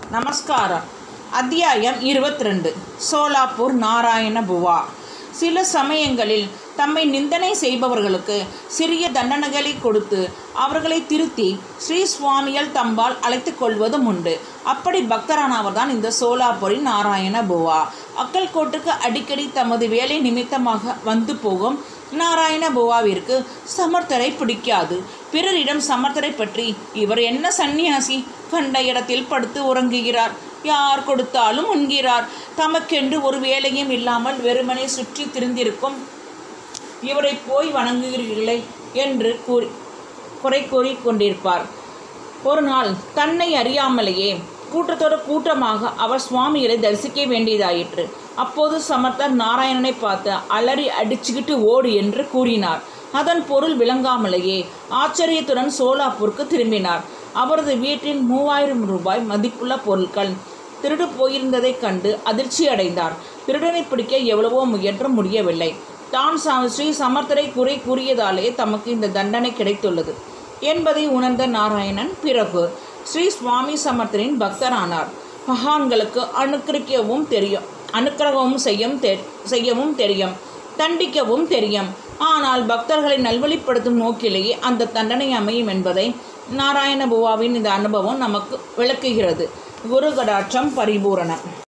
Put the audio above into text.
நமஸ்காரம் அத்தியாயம் இருபத்தி ரெண்டு சோலாப்பூர் நாராயண புவா சில சமயங்களில் தம்மை நிந்தனை செய்பவர்களுக்கு சிறிய தண்டனைகளை கொடுத்து அவர்களை திருத்தி ஸ்ரீ சுவாமிகள் தம்பால் அழைத்துக் கொள்வதும் உண்டு அப்படி பக்தரானவர் தான் இந்த சோலாப்பூரின் நாராயண புவா அக்கல்கோட்டுக்கு அடிக்கடி தமது வேலை நிமித்தமாக வந்து போகும் நாராயண புவாவிற்கு சமர்த்தரை பிடிக்காது பிறரிடம் சமர்த்தரை பற்றி இவர் என்ன சந்நியாசி கண்ட இடத்தில் படுத்து உறங்குகிறார் யார் கொடுத்தாலும் உண்கிறார் தமக்கென்று ஒரு வேலையும் இல்லாமல் வெறுமனே சுற்றி திரிந்திருக்கும் இவரை போய் வணங்குகிறீர்களே என்று கூறி குறை கூறி கொண்டிருப்பார் ஒரு நாள் தன்னை அறியாமலேயே கூட்டத்தோட கூட்டமாக அவர் சுவாமிகளை தரிசிக்க வேண்டியதாயிற்று அப்போது சமர்த்தர் நாராயணனை பார்த்து அலறி அடிச்சுக்கிட்டு ஓடு என்று கூறினார் அதன் பொருள் விளங்காமலேயே ஆச்சரியத்துடன் சோலாப்பூருக்கு திரும்பினார் அவரது வீட்டில் மூவாயிரம் ரூபாய் மதிப்புள்ள பொருட்கள் திருடு போயிருந்ததைக் கண்டு அதிர்ச்சி அடைந்தார் திருடனை பிடிக்க எவ்வளவோ முயன்றும் முடியவில்லை தான் ச- ஸ்ரீ சமர்த்தரை குறை கூறியதாலே தமக்கு இந்த தண்டனை கிடைத்துள்ளது என்பதை உணர்ந்த நாராயணன் பிறகு ஸ்ரீ சுவாமி சமர்த்தரின் பக்தரானார் மகான்களுக்கு அனுக்கிரிக்கவும் தெரியும் அனுக்கிரகமும் செய்யும் தெ செய்யவும் தெரியும் தண்டிக்கவும் தெரியும் ஆனால் பக்தர்களை நல்வழிப்படுத்தும் நோக்கிலேயே அந்த தண்டனை அமையும் என்பதை நாராயண புவாவின் இந்த அனுபவம் நமக்கு விளக்குகிறது குரு கடாட்சம் பரிபூரணம்